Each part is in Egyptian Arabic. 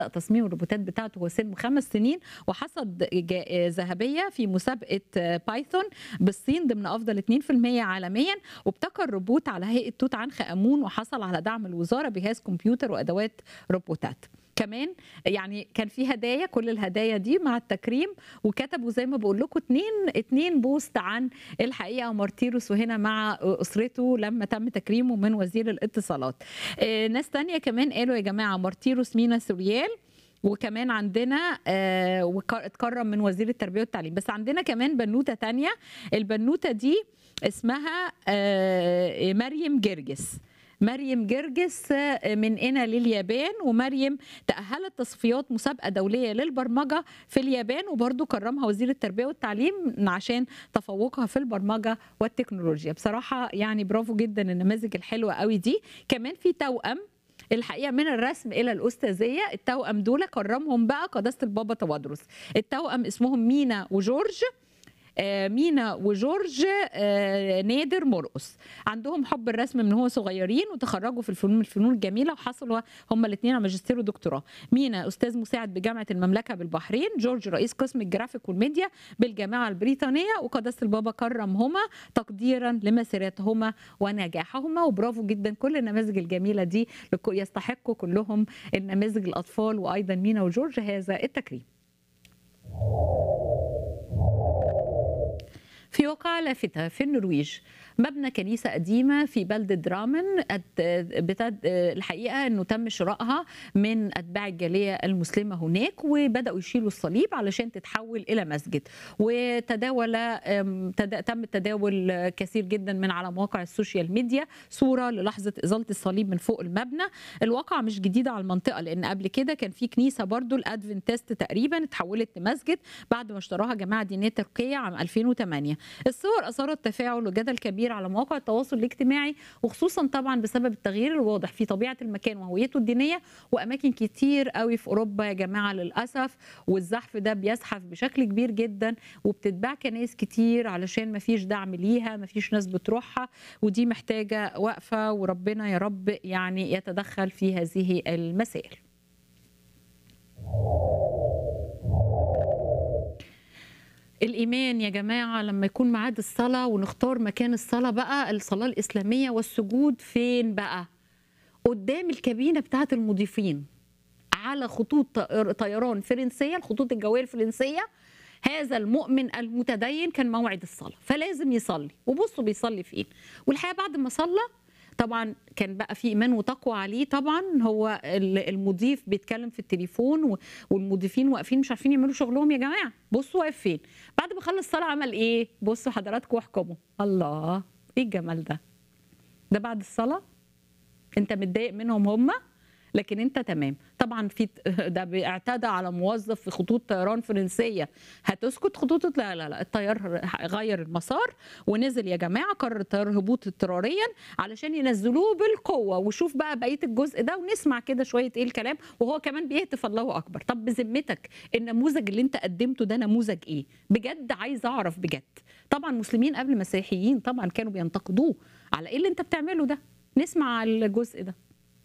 تصميم الروبوتات بتاعته هو سن خمس سنين وحصد جا- ذهبيه في مسابقه بايثون بالصين ضمن افضل 2% عالميا وابتكر روبوت على هيئه توت عنخ امون وحصل على دعم الوزاره بجهاز كمبيوتر وادوات روبوتات كمان يعني كان في هدايا كل الهدايا دي مع التكريم وكتبوا زي ما بقول لكم اتنين اتنين بوست عن الحقيقه مارتيروس وهنا مع اسرته لما تم تكريمه من وزير الاتصالات آه، ناس تانية كمان قالوا يا جماعه مارتيروس مينا سوريال وكمان عندنا آه وك- اتكرم من وزير التربيه والتعليم بس عندنا كمان بنوته تانية البنوته دي اسمها آه مريم جرجس مريم جرجس آه، من هنا لليابان ومريم تأهلت تصفيات مسابقة دولية للبرمجة في اليابان وبرضو كرمها وزير التربية والتعليم عشان تفوقها في البرمجة والتكنولوجيا بصراحة يعني برافو جدا النماذج الحلوة قوي دي كمان في توأم الحقيقه من الرسم الى الاستاذيه التوأم دول كرمهم بقى قداسه البابا توادرس التوأم اسمهم مينا وجورج آه، مينا وجورج آه، نادر مرقص عندهم حب الرسم من هو صغيرين وتخرجوا في الفنون الفنون الجميله وحصلوا هم الاثنين على ماجستير ودكتوراه مينا استاذ مساعد بجامعه المملكه بالبحرين جورج رئيس قسم الجرافيك والميديا بالجامعه البريطانيه وقداسه البابا كرمهما تقديرا لمسيرتهما ونجاحهما وبرافو جدا كل النماذج الجميله دي لك- يستحقوا كلهم النماذج الاطفال وايضا مينا وجورج هذا التكريم في واقعة لافتة في النرويج مبنى كنيسة قديمة في بلدة درامن أت- بتد... الحقيقة أنه تم شرائها من أتباع الجالية المسلمة هناك وبدأوا يشيلوا الصليب علشان تتحول إلى مسجد وتداول أم، تد... تم تداول كثير جدا من على مواقع السوشيال ميديا صورة للحظة إزالة الصليب من فوق المبنى الواقعة مش جديدة على المنطقة لأن قبل كده كان في كنيسة برضو الأدفنتست تقريبا اتحولت لمسجد بعد ما اشتراها جماعة دينية تركية عام 2008 الصور أثارت تفاعل وجدل كبير على مواقع التواصل الاجتماعي وخصوصا طبعا بسبب التغيير الواضح في طبيعة المكان وهويته الدينية وأماكن كتير قوي في أوروبا يا جماعة للأسف والزحف ده بيزحف بشكل كبير جدا وبتتباع كنايس كتير علشان مفيش دعم ليها مفيش ناس بتروحها ودي محتاجة وقفة وربنا يا رب يعني يتدخل في هذه المسائل الإيمان يا جماعة لما يكون ميعاد الصلاة ونختار مكان الصلاة بقى الصلاة الإسلامية والسجود فين بقى؟ قدام الكابينة بتاعة المضيفين على خطوط طائر- طيران فرنسية الخطوط الجوية الفرنسية هذا المؤمن المتدين كان موعد الصلاة فلازم يصلي وبصوا بيصلي فين والحقيقة بعد ما صلى طبعا كان بقى في ايمان وتقوى عليه طبعا هو ال- المضيف بيتكلم في التليفون و- والمضيفين واقفين مش عارفين يعملوا شغلهم يا جماعه بصوا واقف فين بعد ما خلص الصلاه عمل ايه بصوا حضراتكم واحكموا الله ايه الجمال ده ده بعد الصلاه انت متضايق منهم هم لكن انت تمام طبعا في ده اعتدى على موظف في خطوط طيران فرنسيه هتسكت خطوط لا لا لا الطيار غير المسار ونزل يا جماعه قرر الطيار هبوط اضطراريا علشان ينزلوه بالقوه وشوف بقى بقيه الجزء ده ونسمع كده شويه ايه الكلام وهو كمان بيهتف الله اكبر طب بذمتك النموذج اللي انت قدمته ده نموذج ايه بجد عايز اعرف بجد طبعا مسلمين قبل مسيحيين طبعا كانوا بينتقدوه على ايه اللي انت بتعمله ده نسمع الجزء ده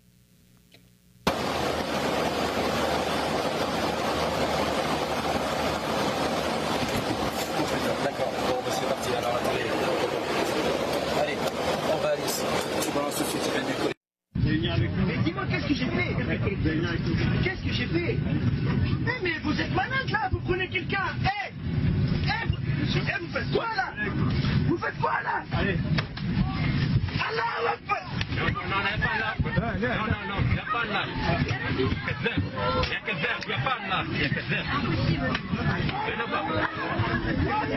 D'accord, bon, bah, c'est parti. Alors, attendez. Allez, on va aller ici. Tu balances tout de suite, c'est bien décollé. Mais dis-moi, qu'est-ce que j'ai fait Qu'est-ce que j'ai fait Eh, mais vous êtes malade là, vous prenez quelqu'un Eh Eh, vous... eh, vous faites quoi là Vous faites quoi là Allez. Allah Akbar Non, non, non, il n'y a pas là. Non, non, non, il n'y a pas là. كذاب يا كذاب يا فانا يا كذاب أنا بقى.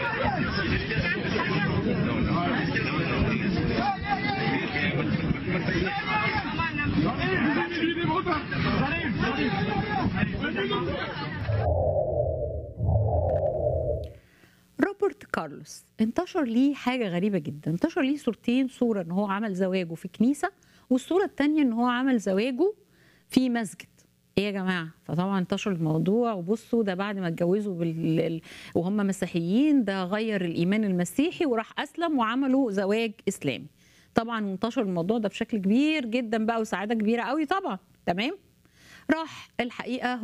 روبرت كارلوس انتشر ليه حاجة غريبة جدا انتشر ليه صورتين صورة ان هو عمل زواجه في كنيسة والصورة التانية ان هو عمل زواجه في مسجد ايه يا جماعة فطبعا انتشر الموضوع وبصوا ده بعد ما اتجوزوا بال... ال- وهم مسيحيين ده غير الايمان المسيحي وراح اسلم وعملوا زواج اسلامي طبعا انتشر الموضوع ده بشكل كبير جدا بقى وسعادة كبيرة قوي طبعا تمام راح الحقيقه